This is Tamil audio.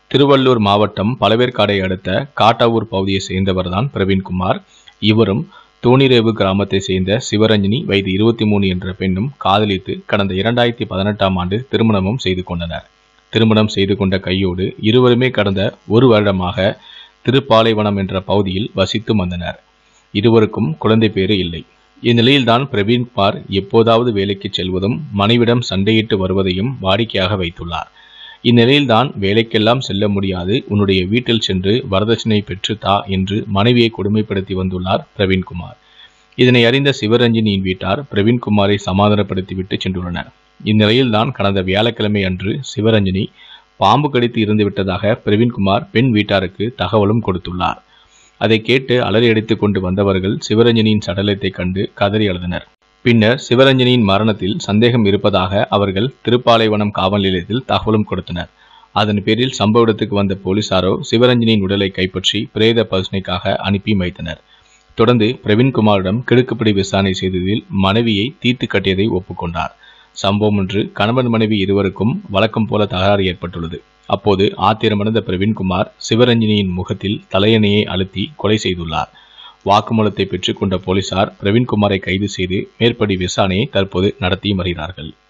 திருவள்ளூர் மாவட்டம் பழவேற்காடை அடுத்த காட்டாவூர் பகுதியை சேர்ந்தவர்தான் பிரவீன்குமார் இவரும் தூணிரேவு கிராமத்தை சேர்ந்த சிவரஞ்சினி வயது இருபத்தி மூணு என்ற பெண்ணும் காதலித்து கடந்த இரண்டாயிரத்தி பதினெட்டாம் ஆண்டு திருமணமும் செய்து கொண்டனர் திருமணம் செய்து கொண்ட கையோடு இருவருமே கடந்த ஒரு வருடமாக திருப்பாலைவனம் என்ற பகுதியில் வசித்து வந்தனர் இருவருக்கும் குழந்தை பேறு இல்லை இந்நிலையில்தான் பிரவீன்குமார் எப்போதாவது வேலைக்கு செல்வதும் மனைவிடம் சண்டையிட்டு வருவதையும் வாடிக்கையாக வைத்துள்ளார் இந்நிலையில்தான் வேலைக்கெல்லாம் செல்ல முடியாது உன்னுடைய வீட்டில் சென்று வரதட்சணை பெற்று தா என்று மனைவியை கொடுமைப்படுத்தி வந்துள்ளார் பிரவீன்குமார் இதனை அறிந்த சிவரஞ்சினியின் வீட்டார் பிரவீன்குமாரை சமாதானப்படுத்திவிட்டு சென்றுள்ளனர் இந்நிலையில்தான் கடந்த வியாழக்கிழமை அன்று சிவரஞ்சினி பாம்பு கடித்து இருந்து விட்டதாக பிரவீன்குமார் பெண் வீட்டாருக்கு தகவலும் கொடுத்துள்ளார் அதை கேட்டு அலறி அடித்துக் கொண்டு வந்தவர்கள் சிவரஞ்சனியின் சடலத்தை கண்டு கதறி அழுதனர் பின்னர் சிவரஞ்சனியின் மரணத்தில் சந்தேகம் இருப்பதாக அவர்கள் திருப்பாலைவனம் காவல் நிலையத்தில் தகவலும் கொடுத்தனர் அதன் பேரில் சம்பவ இடத்துக்கு வந்த போலீசாரோ சிவரஞ்சனியின் உடலை கைப்பற்றி பிரேத பரிசோதனைக்காக அனுப்பி வைத்தனர் தொடர்ந்து பிரவீன்குமாரிடம் கிடுக்குப்பிடி விசாரணை செய்ததில் மனைவியை தீர்த்து கட்டியதை ஒப்புக்கொண்டார் சம்பவம் ஒன்று கணவன் மனைவி இருவருக்கும் வழக்கம் போல தகராறு ஏற்பட்டுள்ளது அப்போது ஆத்திரமடைந்த பிரவீன்குமார் சிவரஞ்சினியின் முகத்தில் தலையணையை அழுத்தி கொலை செய்துள்ளார் வாக்குமூலத்தை பெற்றுக்கொண்ட போலீசார் பிரவீன்குமாரை கைது செய்து மேற்படி விசாரணையை தற்போது நடத்தி வருகிறார்கள்